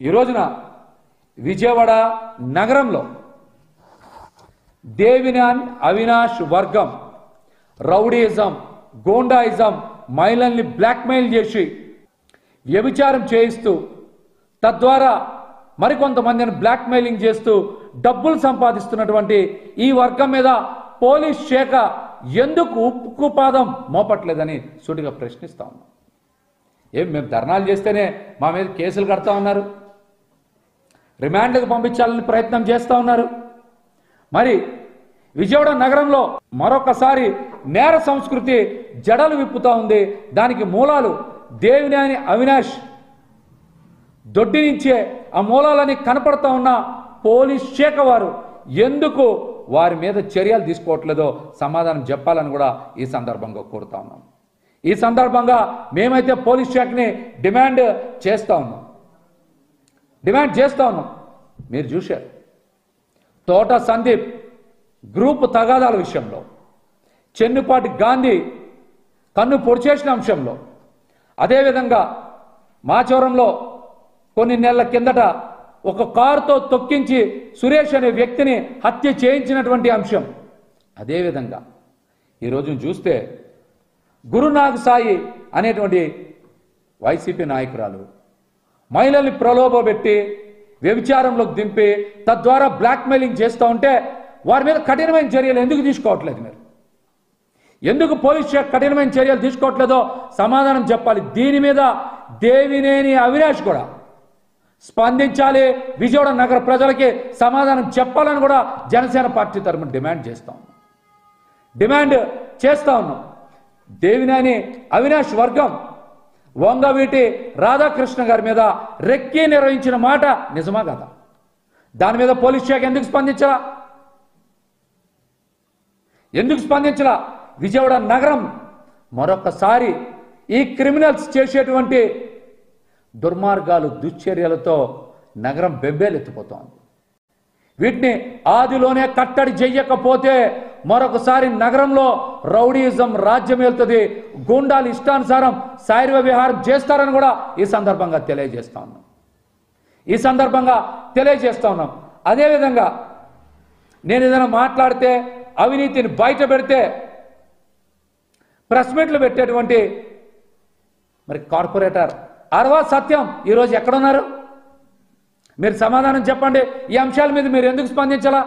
ఈ రోజున విజయవాడ నగరంలో దేవినాన్ అవినాష్ వర్గం రౌడీయిజం గోండాయిజం మహిళల్ని బ్లాక్మెయిల్ చేసి వ్యభిచారం చేయిస్తూ తద్వారా మరికొంతమందిని బ్లాక్మెయిలింగ్ చేస్తూ డబ్బులు సంపాదిస్తున్నటువంటి ఈ వర్గం మీద పోలీస్ శాఖ ఎందుకు ఉక్కుపాదం మోపట్లేదని సూటిగా ప్రశ్నిస్తా ఉన్నాం ఏం మేము ధర్నాలు చేస్తేనే మా మీద కేసులు కడతా ఉన్నారు రిమాండ్లకు పంపించాలని ప్రయత్నం చేస్తూ ఉన్నారు మరి విజయవాడ నగరంలో మరొకసారి నేర సంస్కృతి జడలు విప్పుతా ఉంది దానికి మూలాలు దేవినేని అవినాష్ దొడ్డి నుంచే ఆ మూలాలని కనపడతా ఉన్న పోలీస్ శాఖ వారు ఎందుకు వారి మీద చర్యలు తీసుకోవట్లేదో సమాధానం చెప్పాలని కూడా ఈ సందర్భంగా కోరుతా ఉన్నాం ఈ సందర్భంగా మేమైతే పోలీస్ శాఖని డిమాండ్ చేస్తా ఉన్నాం డిమాండ్ చేస్తా ఉన్నాం మీరు చూశారు తోట సందీప్ గ్రూప్ తగాదాల విషయంలో చెన్నుపాటి గాంధీ కన్ను పొడిచేసిన అంశంలో అదేవిధంగా మాచవరంలో కొన్ని నెలల కిందట ఒక కారుతో తొక్కించి సురేష్ అనే వ్యక్తిని హత్య చేయించినటువంటి అంశం అదేవిధంగా ఈరోజు చూస్తే గురునాగ్ సాయి అనేటువంటి వైసీపీ నాయకురాలు మహిళల్ని ప్రలోభపెట్టి వ్యభిచారంలోకి దింపి తద్వారా బ్లాక్మెయిలింగ్ చేస్తూ ఉంటే వారి మీద కఠినమైన చర్యలు ఎందుకు తీసుకోవట్లేదు మీరు ఎందుకు పోలీస్ శాఖ కఠినమైన చర్యలు తీసుకోవట్లేదో సమాధానం చెప్పాలి దీని మీద దేవినేని అవినాష్ కూడా స్పందించాలి విజయవాడ నగర ప్రజలకి సమాధానం చెప్పాలని కూడా జనసేన పార్టీ తరఫున డిమాండ్ చేస్తా ఉన్నాం డిమాండ్ చేస్తా ఉన్నాం దేవినేని అవినాష్ వర్గం వంగవీటి రాధాకృష్ణ గారి మీద రెక్కి నిర్వహించిన మాట నిజమా కదా దాని మీద పోలీస్ శాఖ ఎందుకు స్పందించరా ఎందుకు స్పందించలా విజయవాడ నగరం మరొకసారి ఈ క్రిమినల్స్ చేసేటువంటి దుర్మార్గాలు దుశ్చర్యలతో నగరం బెబ్బేలెత్తిపోతోంది వీటిని ఆదిలోనే కట్టడి చెయ్యకపోతే మరొకసారి నగరంలో రౌడీయిజం రాజ్యం వెళ్తుంది గూండాలు ఇష్టానుసారం శైర్వ విహారం చేస్తారని కూడా ఈ సందర్భంగా తెలియజేస్తా ఉన్నాం ఈ సందర్భంగా తెలియజేస్తా ఉన్నాం అదేవిధంగా నేను ఏదైనా మాట్లాడితే అవినీతిని బయట పెడితే ప్రెస్ మీట్లు పెట్టేటువంటి మరి కార్పొరేటర్ అరవా సత్యం ఈరోజు ఎక్కడున్నారు మీరు సమాధానం చెప్పండి ఈ అంశాల మీద మీరు ఎందుకు స్పందించాలా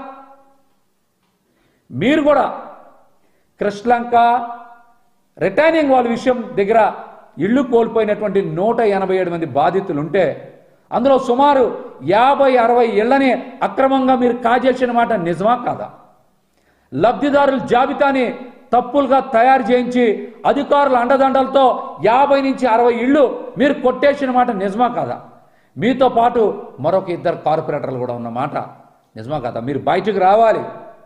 మీరు కూడా కృష్ణలంక రిటైనింగ్ వాళ్ళ విషయం దగ్గర ఇళ్ళు కోల్పోయినటువంటి నూట ఎనభై ఏడు మంది బాధితులు ఉంటే అందులో సుమారు యాభై అరవై ఇళ్లని అక్రమంగా మీరు కాజేసిన మాట నిజమా కాదా లబ్ధిదారుల జాబితాని తప్పులుగా తయారు చేయించి అధికారుల అండదండలతో యాభై నుంచి అరవై ఇళ్ళు మీరు కొట్టేసిన మాట నిజమా కాదా మీతో పాటు మరొక ఇద్దరు కార్పొరేటర్లు కూడా ఉన్నమాట నిజమా కాదా మీరు బయటకు రావాలి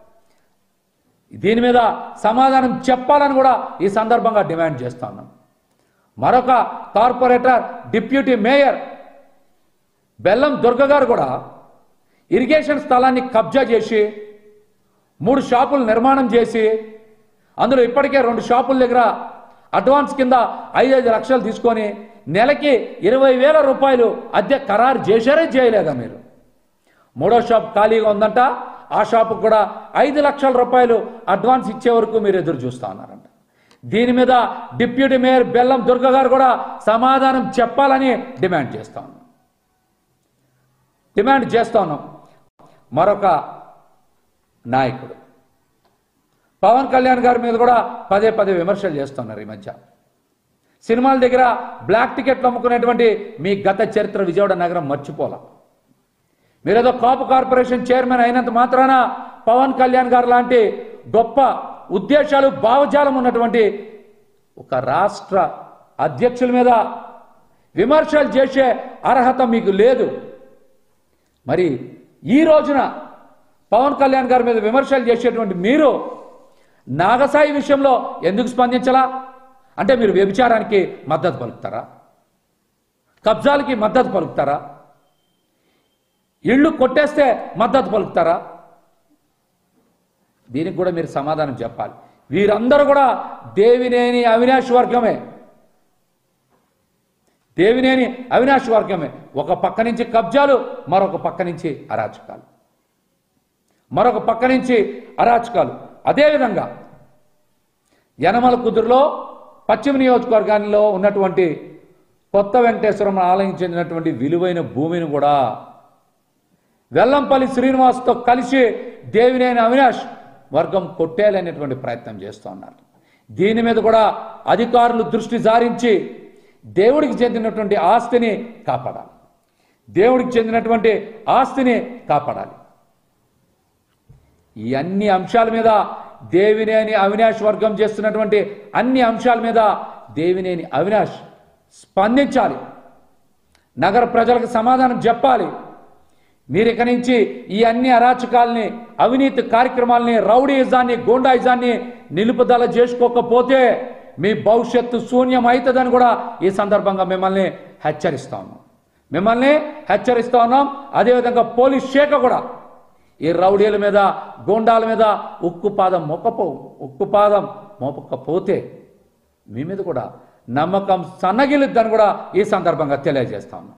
దీని మీద సమాధానం చెప్పాలని కూడా ఈ సందర్భంగా డిమాండ్ చేస్తున్నాం మరొక కార్పొరేటర్ డిప్యూటీ మేయర్ బెల్లం దుర్గ గారు కూడా ఇరిగేషన్ స్థలాన్ని కబ్జా చేసి మూడు షాపులు నిర్మాణం చేసి అందులో ఇప్పటికే రెండు షాపుల దగ్గర అడ్వాన్స్ కింద ఐదైదు లక్షలు తీసుకొని నెలకి ఇరవై వేల రూపాయలు అద్దె ఖరారు చేశారే చేయలేదా మీరు మూడో షాప్ ఖాళీగా ఉందంట ఆ షాపుకు కూడా ఐదు లక్షల రూపాయలు అడ్వాన్స్ ఇచ్చే వరకు మీరు ఎదురు చూస్తా ఉన్నారంట దీని మీద డిప్యూటీ మేయర్ బెల్లం దుర్గ గారు కూడా సమాధానం చెప్పాలని డిమాండ్ చేస్తా ఉన్నాం డిమాండ్ చేస్తా ఉన్నాం మరొక నాయకుడు పవన్ కళ్యాణ్ గారి మీద కూడా పదే పదే విమర్శలు చేస్తున్నారు ఈ మధ్య సినిమాల దగ్గర బ్లాక్ టికెట్లు అమ్ముకునేటువంటి మీ గత చరిత్ర విజయవాడ నగరం మర్చిపోలా మీరేదో కాపు కార్పొరేషన్ చైర్మన్ అయినంత మాత్రాన పవన్ కళ్యాణ్ గారు లాంటి గొప్ప ఉద్దేశాలు భావజాలం ఉన్నటువంటి ఒక రాష్ట్ర అధ్యక్షుల మీద విమర్శలు చేసే అర్హత మీకు లేదు మరి ఈ రోజున పవన్ కళ్యాణ్ గారి మీద విమర్శలు చేసేటువంటి మీరు నాగసాయి విషయంలో ఎందుకు స్పందించలా అంటే మీరు వ్యభిచారానికి మద్దతు పలుకుతారా కబ్జాలకి మద్దతు పలుకుతారా ఇళ్ళు కొట్టేస్తే మద్దతు పలుకుతారా దీనికి కూడా మీరు సమాధానం చెప్పాలి వీరందరూ కూడా దేవినేని అవినాష్ వర్గమే దేవినేని అవినాష్ వర్గమే ఒక పక్క నుంచి కబ్జాలు మరొక పక్క నుంచి అరాచకాలు మరొక పక్క నుంచి అరాచకాలు అదేవిధంగా యనమల కుదురులో పశ్చిమ నియోజకవర్గాల్లో ఉన్నటువంటి కొత్త వెంకటేశ్వరం ఆలయం చెందినటువంటి విలువైన భూమిని కూడా వెల్లంపల్లి శ్రీనివాస్తో కలిసి దేవినేని అవినాష్ వర్గం కొట్టేయాలనేటువంటి ప్రయత్నం చేస్తూ ఉన్నారు దీని మీద కూడా అధికారులు దృష్టి సారించి దేవుడికి చెందినటువంటి ఆస్తిని కాపాడాలి దేవుడికి చెందినటువంటి ఆస్తిని కాపాడాలి ఈ అన్ని అంశాల మీద దేవినేని అవినాష్ వర్గం చేస్తున్నటువంటి అన్ని అంశాల మీద దేవినేని అవినాష్ స్పందించాలి నగర ప్రజలకు సమాధానం చెప్పాలి మీరు ఇక నుంచి ఈ అన్ని అరాచకాల్ని అవినీతి కార్యక్రమాల్ని రౌడీయిజాన్ని గోండాయిజాన్ని నిలుపుదల చేసుకోకపోతే మీ భవిష్యత్తు శూన్యం అవుతుందని కూడా ఈ సందర్భంగా మిమ్మల్ని హెచ్చరిస్తా ఉన్నాం మిమ్మల్ని హెచ్చరిస్తా ఉన్నాం అదేవిధంగా పోలీస్ శాఖ కూడా ఈ రౌడీల మీద గోండాల మీద ఉక్కు పాదం మోకపో ఉక్కు పాదం మోపకపోతే మీ మీద కూడా నమ్మకం సన్నగిలిద్దని కూడా ఈ సందర్భంగా తెలియజేస్తా ఉన్నాం